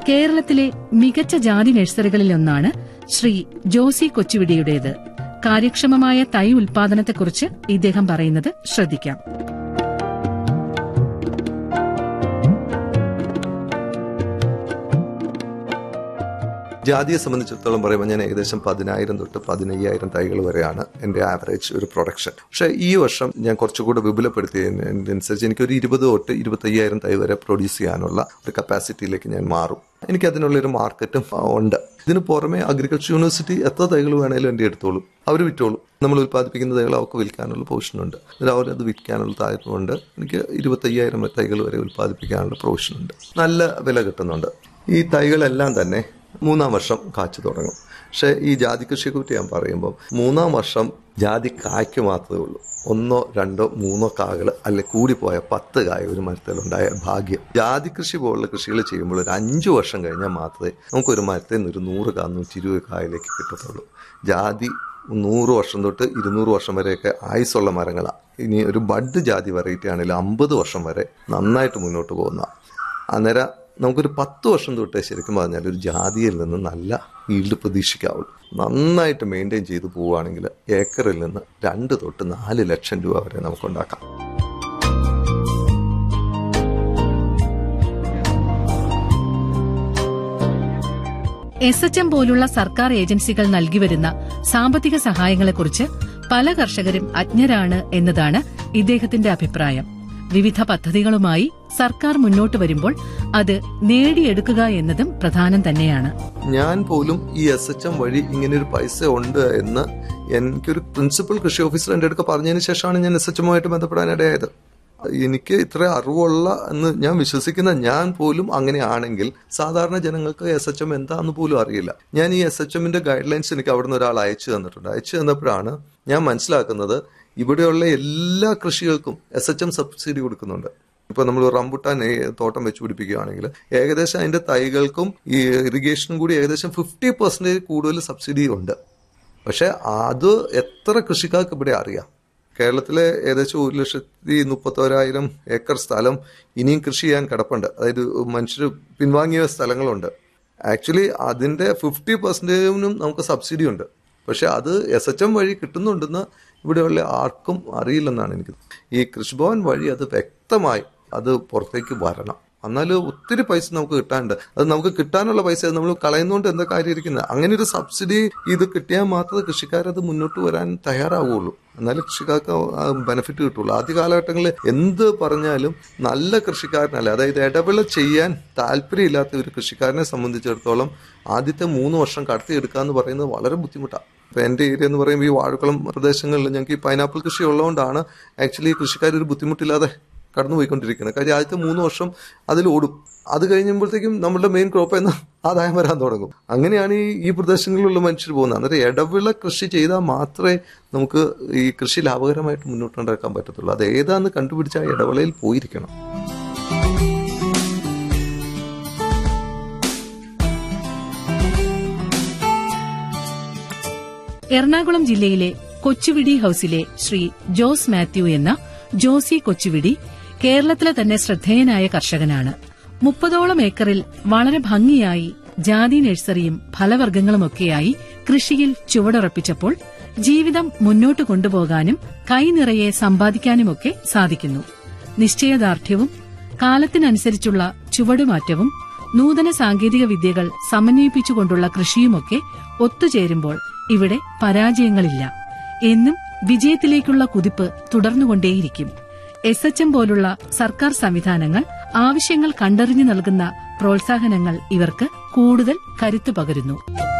കേരളത്തിലെ മികച്ച ജാതി നഴ്സറികളിലൊന്നാണ് ശ്രീ ജോസി കൊച്ചുവിടിയുടേത് കാര്യക്ഷമമായ തൈ ഉൽപാദനത്തെക്കുറിച്ച് ഇദ്ദേഹം പറയുന്നത് ശ്രദ്ധിക്കാം ജാതിയെ സംബന്ധിച്ചിടത്തോളം പറയുമ്പോൾ ഞാൻ ഏകദേശം പതിനായിരം തൊട്ട് പതിനയ്യായിരം തൈകൾ വരെയാണ് എൻ്റെ ആവറേജ് ഒരു പ്രൊഡക്ഷൻ പക്ഷേ ഈ വർഷം ഞാൻ കുറച്ചുകൂടെ വിപുലപ്പെടുത്തിയതിനനുസരിച്ച് എനിക്കൊരു ഇരുപത് തൊട്ട് ഇരുപത്തയ്യായിരം തൈ വരെ പ്രൊഡ്യൂസ് ചെയ്യാനുള്ള ഒരു കപ്പാസിറ്റിയിലേക്ക് ഞാൻ മാറും എനിക്ക് അതിനുള്ളൊരു മാർക്കറ്റും ഉണ്ട് ഇതിന് പുറമെ അഗ്രികൾച്ചർ യൂണിവേഴ്സിറ്റി എത്ര തൈകൾ വേണേലും എൻ്റെ എടുത്തോളും അവർ വിറ്റോളും നമ്മൾ ഉൽപ്പാദിപ്പിക്കുന്ന തൈകൾ അവർക്ക് വിൽക്കാനുള്ള പൊസിഷനുണ്ട് അതിൽ അവരത് വിൽക്കാനുള്ള താല്പര്യമുണ്ട് എനിക്ക് ഇരുപത്തയ്യായിരം തൈകൾ വരെ ഉൽപ്പാദിപ്പിക്കാനുള്ള പ്രൊവിഷനുണ്ട് നല്ല വില കിട്ടുന്നുണ്ട് ഈ തൈകളെല്ലാം തന്നെ മൂന്നാം വർഷം കാച്ചു തുടങ്ങും പക്ഷേ ഈ ജാതി കൃഷിയെക്കുറിച്ച് ഞാൻ പറയുമ്പോൾ മൂന്നാം വർഷം ജാതി കായ്ക്ക് മാത്രമേ ഉള്ളൂ ഒന്നോ രണ്ടോ മൂന്നോ കാകൾ അല്ലെ കൂടിപ്പോയ പത്ത് കായ ഒരു മരത്തിലുണ്ടായ ഭാഗ്യം ജാതി കൃഷി പോലുള്ള കൃഷികൾ ചെയ്യുമ്പോൾ ഒരു അഞ്ചു വർഷം കഴിഞ്ഞാൽ മാത്രമേ നമുക്കൊരു മരത്തിൽ നിന്ന് ഒരു നൂറ് കാ നൂറ്റി ഇരുപത് കായലേക്ക് കിട്ടത്തുള്ളൂ ജാതി നൂറ് വർഷം തൊട്ട് ഇരുന്നൂറ് വർഷം വരെയൊക്കെ ആയുസുള്ള മരങ്ങളാണ് ഇനി ഒരു ബഡ് ജാതി വെറൈറ്റി ആണെങ്കിൽ അമ്പത് വർഷം വരെ നന്നായിട്ട് മുന്നോട്ട് പോകുന്ന അന്നേരം നമുക്കൊരു പത്ത് വർഷം തൊട്ടേ ശരിക്കും പറഞ്ഞാൽ ഒരു ജാതിയിൽ നിന്ന് നല്ല ഈൽഡ് പ്രതീക്ഷിക്കാവുള്ളൂ നന്നായിട്ട് മെയിൻറ്റെയിൻ ചെയ്ത് പോവുകയാണെങ്കിൽ ഏക്കറിൽ നിന്ന് രണ്ട് തൊട്ട് നാല് ലക്ഷം രൂപ വരെ നമുക്കുണ്ടാക്കാം എസ് എച്ച് എം പോലുള്ള സർക്കാർ ഏജൻസികൾ നൽകിവരുന്ന സാമ്പത്തിക സഹായങ്ങളെക്കുറിച്ച് പല കർഷകരും അജ്ഞരാണ് എന്നതാണ് ഇദ്ദേഹത്തിന്റെ അഭിപ്രായം വിവിധ പദ്ധതികളുമായി സർക്കാർ മുന്നോട്ട് വരുമ്പോൾ അത് നേടിയെടുക്കുക എന്നതും പ്രധാനം തന്നെയാണ് ഞാൻ പോലും ഈ എസ് എച്ച് എം വഴി ഇങ്ങനൊരു പൈസ ഉണ്ട് എന്ന് എനിക്കൊരു പ്രിൻസിപ്പൽ കൃഷി ഓഫീസർ എൻ്റെ അടുക്ക പറഞ്ഞതിന് ശേഷമാണ് ഞാൻ എസ് എച്ച് എമ്മുമായിട്ട് ബന്ധപ്പെടാനിടയായത് എനിക്ക് ഇത്ര അറിവുള്ള എന്ന് ഞാൻ വിശ്വസിക്കുന്ന ഞാൻ പോലും അങ്ങനെയാണെങ്കിൽ സാധാരണ ജനങ്ങൾക്ക് എസ് എച്ച് എം എന്താന്ന് പോലും അറിയില്ല ഞാൻ ഈ എസ് എച്ച് എമ്മിന്റെ ഗൈഡ് ലൈൻസ് എനിക്ക് അവിടുന്ന് ഒരാൾ അയച്ചു തന്നിട്ടുണ്ട് അയച്ചു തന്നപ്പോഴാണ് ഞാൻ മനസ്സിലാക്കുന്നത് ഇവിടെയുള്ള എല്ലാ കൃഷികൾക്കും എസ് എച്ച് എം സബ്സിഡി കൊടുക്കുന്നുണ്ട് ഇപ്പൊ നമ്മൾ റംബുട്ടാൻ തോട്ടം വെച്ച് പിടിപ്പിക്കുകയാണെങ്കിൽ ഏകദേശം അതിന്റെ തൈകൾക്കും ഈ ഇറിഗേഷനും കൂടി ഏകദേശം ഫിഫ്റ്റി പെർസെന്റേജ് കൂടുതൽ സബ്സിഡി ഉണ്ട് പക്ഷെ അത് എത്ര കൃഷിക്കാർക്ക് ഇവിടെ അറിയാം കേരളത്തിലെ ഏകദേശം ഒരു ലക്ഷത്തി മുപ്പത്തോരായിരം ഏക്കർ സ്ഥലം ഇനിയും കൃഷി ചെയ്യാൻ കിടപ്പുണ്ട് അതായത് മനുഷ്യർ പിൻവാങ്ങിയ സ്ഥലങ്ങളുണ്ട് ആക്ച്വലി അതിന്റെ ഫിഫ്റ്റി പെർസെന്റേജിനും നമുക്ക് സബ്സിഡി ഉണ്ട് പക്ഷെ അത് എസ് എച്ച് എം വഴി കിട്ടുന്നുണ്ടെന്ന് ഇവിടെയുള്ള ആർക്കും അറിയില്ലെന്നാണ് എനിക്ക് ഈ കൃഷിഭവൻ വഴി അത് വ്യക്തമായി അത് പുറത്തേക്ക് വരണം എന്നാൽ ഒത്തിരി പൈസ നമുക്ക് കിട്ടാനുണ്ട് അത് നമുക്ക് കിട്ടാനുള്ള പൈസ നമ്മൾ കളയുന്നതുകൊണ്ട് എന്താ കാര്യം ഇരിക്കുന്നത് അങ്ങനെ ഒരു സബ്സിഡി ഇത് കിട്ടിയാൽ മാത്രമേ കൃഷിക്കാരത് മുന്നോട്ട് വരാൻ തയ്യാറാവുള്ളൂ എന്നാലും കൃഷിക്കാർക്ക് ബെനിഫിറ്റ് കിട്ടുള്ളൂ ആദ്യ കാലഘട്ടങ്ങളിൽ എന്ത് പറഞ്ഞാലും നല്ല കൃഷിക്കാരനല്ല അതായത് ഇടവിള ചെയ്യാൻ താല്പര്യമില്ലാത്ത ഒരു കൃഷിക്കാരനെ സംബന്ധിച്ചിടത്തോളം ആദ്യത്തെ മൂന്ന് വർഷം കടത്തിയെടുക്കുക എന്ന് പറയുന്നത് വളരെ ബുദ്ധിമുട്ടാണ് ഇപ്പൊ എന്റെ ഏരിയ എന്ന് പറയുമ്പോൾ ഈ വാഴക്കുളം പ്രദേശങ്ങളിൽ ഞങ്ങൾക്ക് ഈ പൈനാപ്പിൾ കൃഷി ഉള്ളതുകൊണ്ടാണ് ആക്ച്വലി കൃഷിക്കാർ ഒരു ബുദ്ധിമുട്ടില്ലാതെ കടന്നുപോയിക്കൊണ്ടിരിക്കുന്നത് കാര്യം ആദ്യത്തെ മൂന്ന് വർഷം അതിൽ ഓടും അത് കഴിയുമ്പോഴത്തേക്കും നമ്മുടെ മെയിൻ ക്രോപ്പ് എന്ന ആദായം വരാൻ തുടങ്ങും അങ്ങനെയാണ് ഈ ഈ പ്രദേശങ്ങളിലുള്ള മനുഷ്യർ പോകുന്നത് അന്നേരം ഇടവിള കൃഷി ചെയ്താൽ മാത്രമേ നമുക്ക് ഈ കൃഷി ലാഭകരമായിട്ട് മുന്നോട്ട് കൊണ്ടുവരാൻ പറ്റത്തുള്ളൂ അത് ഏതാന്ന് കണ്ടുപിടിച്ച ആ ഇടവിളയിൽ പോയിരിക്കണം എറണാകുളം ജില്ലയിലെ കൊച്ചുവിടി ഹൌസിലെ ശ്രീ ജോസ് മാത്യു എന്ന ജോസി കൊച്ചുവിടി കേരളത്തിലെ തന്നെ ശ്രദ്ധേയനായ കർഷകനാണ് മുപ്പതോളം ഏക്കറിൽ വളരെ ഭംഗിയായി ജാതി നഴ്സറിയും ഫലവർഗ്ഗങ്ങളുമൊക്കെയായി കൃഷിയിൽ ചുവടുറപ്പിച്ചപ്പോൾ ജീവിതം മുന്നോട്ട് കൊണ്ടുപോകാനും കൈനിറയെ സമ്പാദിക്കാനുമൊക്കെ സാധിക്കുന്നു നിശ്ചയദാർഢ്യവും കാലത്തിനനുസരിച്ചുള്ള ചുവടുമാറ്റവും നൂതന സാങ്കേതിക വിദ്യകൾ സമന്വയിപ്പിച്ചുകൊണ്ടുള്ള കൃഷിയുമൊക്കെ ഒത്തുചേരുമ്പോൾ ഇവിടെ പരാജയങ്ങളില്ല എന്നും വിജയത്തിലേക്കുള്ള കുതിപ്പ് തുടർന്നുകൊണ്ടേയിരിക്കും എസ് എച്ച് എം പോലുള്ള സർക്കാർ സംവിധാനങ്ങൾ ആവശ്യങ്ങൾ കണ്ടറിഞ്ഞു നൽകുന്ന പ്രോത്സാഹനങ്ങൾ ഇവർക്ക് കൂടുതൽ കരുത്തു പകരുന്നു